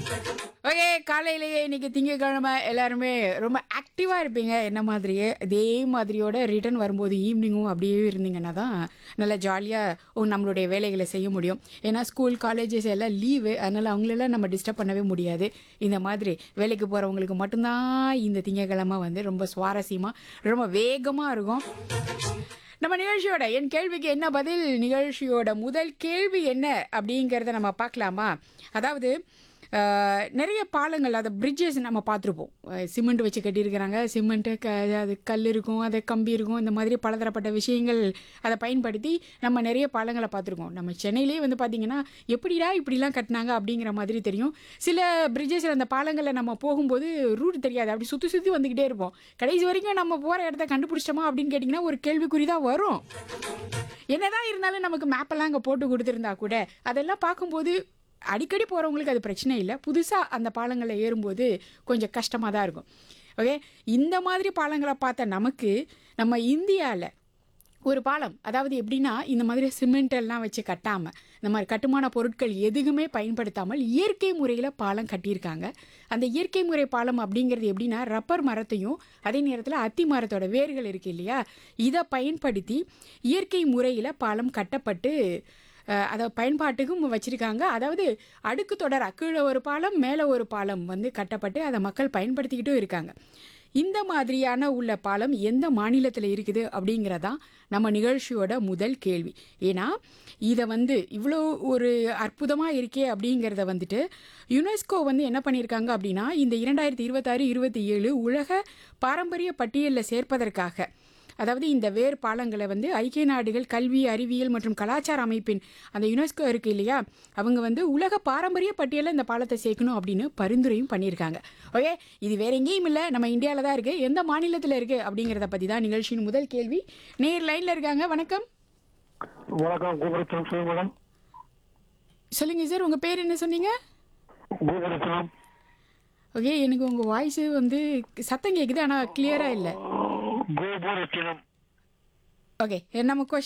okay காலையிலேயே இன்னைக்கு திங்கக்கிழமை எல்லாருமே ரொம்ப ஆக்டிவாக இருப்பீங்க என்ன மாதிரியே இதே மாதிரியோட ரிட்டர்ன் வரும்போது ஈவினிங்கும் அப்படியே இருந்தீங்கன்னா தான் நல்லா ஜாலியாக நம்மளுடைய வேலைகளை செய்ய முடியும் ஏன்னா ஸ்கூல் காலேஜஸ் எல்லாம் லீவு அதனால் அவங்களெல்லாம் நம்ம டிஸ்டர்ப் பண்ணவே முடியாது இந்த மாதிரி வேலைக்கு போகிறவங்களுக்கு மட்டும்தான் இந்த திங்கக்கிழமை வந்து ரொம்ப சுவாரஸ்யமாக ரொம்ப வேகமாக இருக்கும் நம்ம நிகழ்ச்சியோட என் கேள்விக்கு என்ன பதில் நிகழ்ச்சியோட முதல் கேள்வி என்ன அப்படிங்கிறத நம்ம பார்க்கலாமா அதாவது அஹ், நிறைய பாலங்கள் அதை பிரிட்ஜஸ் நம்ம பார்த்துருப்போம் சிமெண்ட் வச்சு கட்டியிருக்கிறாங்க சிமெண்ட்டு க அது கல் இருக்கும் அது கம்பி இருக்கும் இந்த மாதிரி பலதரப்பட்ட விஷயங்கள் அதை பயன்படுத்தி நம்ம நிறைய பாலங்களை பார்த்துருக்கோம் நம்ம சென்னையிலே வந்து பார்த்திங்கன்னா எப்படிடா இப்படிலாம் கட்டினாங்க அப்படிங்கிற மாதிரி தெரியும் சில பிரிட்ஜஸில் அந்த பாலங்களில் நம்ம போகும்போது ரூட் தெரியாது அப்படி சுற்றி சுற்றி வந்துக்கிட்டே இருப்போம் கடைசி வரைக்கும் நம்ம போகிற இடத்த கண்டுபிடிச்சிட்டோமா அப்படின்னு கேட்டிங்கன்னா ஒரு கேள்விக்குறி தான் வரும் என்னதான் இருந்தாலும் நமக்கு மேப்பெல்லாம் அங்கே போட்டு கொடுத்துருந்தா கூட அதெல்லாம் பார்க்கும்போது அடிக்கடி போகிறவங்களுக்கு அது பிரச்சனை இல்லை புதுசாக அந்த பாலங்களில் ஏறும்போது கொஞ்சம் கஷ்டமாக தான் இருக்கும் ஓகே இந்த மாதிரி பாலங்களை பார்த்த நமக்கு நம்ம இந்தியாவில் ஒரு பாலம் அதாவது எப்படின்னா இந்த மாதிரி சிமெண்ட் எல்லாம் வச்சு கட்டாமல் இந்த மாதிரி கட்டுமான பொருட்கள் எதுவுமே பயன்படுத்தாமல் இயற்கை முறையில் பாலம் கட்டியிருக்காங்க அந்த இயற்கை முறை பாலம் அப்படிங்கிறது எப்படின்னா ரப்பர் மரத்தையும் அதே நேரத்தில் அத்தி மரத்தோட வேர்கள் இருக்கு இல்லையா இதை பயன்படுத்தி இயற்கை முறையில் பாலம் கட்டப்பட்டு அஹ், அதை பயன்பாட்டுக்கும் வச்சுருக்காங்க அதாவது அடுக்கு தொடரா கீழே ஒரு பாலம் மேலே ஒரு பாலம் வந்து கட்டப்பட்டு அதை மக்கள் பயன்படுத்திக்கிட்டும் இருக்காங்க இந்த மாதிரியான உள்ள பாலம் எந்த மாநிலத்தில் இருக்குது அப்படிங்கிறதான் நம்ம நிகழ்ச்சியோட முதல் கேள்வி ஏன்னா இதை வந்து இவ்வளோ ஒரு அற்புதமாக இருக்கே அப்படிங்கிறத வந்துட்டு யுனெஸ்கோ வந்து என்ன பண்ணியிருக்காங்க அப்படின்னா இந்த இரண்டாயிரத்தி இருபத்தாறு இருபத்தி ஏழு உலக பாரம்பரிய பட்டியலில் சேர்ப்பதற்காக அதாவது இந்த வேர் பாலங்களை வந்து ஐக்கிய நாடுகள் கல்வி அறிவியல் மற்றும் கலாச்சார அமைப்பின் அந்த யுனெஸ்கோ இருக்கு இல்லையா அவங்க வந்து உலக பாரம்பரிய பட்டியலில் இந்த பாலத்தை சேர்க்கணும் அப்படின்னு பரிந்துரையும் பண்ணியிருக்காங்க ஓகே இது வேற எங்கேயும் இல்லை நம்ம இந்தியாவில் தான் இருக்குது எந்த மாநிலத்தில் இருக்குது அப்படிங்கிறத பற்றி தான் நிகழ்ச்சியின் முதல் கேள்வி நேர் லைனில் இருக்காங்க வணக்கம் வணக்கம் கோபுரத்தனம் சொல்லுங்க மேடம் சொல்லுங்க சார் உங்கள் பேர் என்ன சொன்னீங்க கோபுரத்தனம் ஓகே எனக்கு உங்கள் வாய்ஸு வந்து சத்தம் கேட்குது ஆனால் கிளியராக இல்லை கோபுரத்தினம் ஓகே நம்ம கொஸ்டின்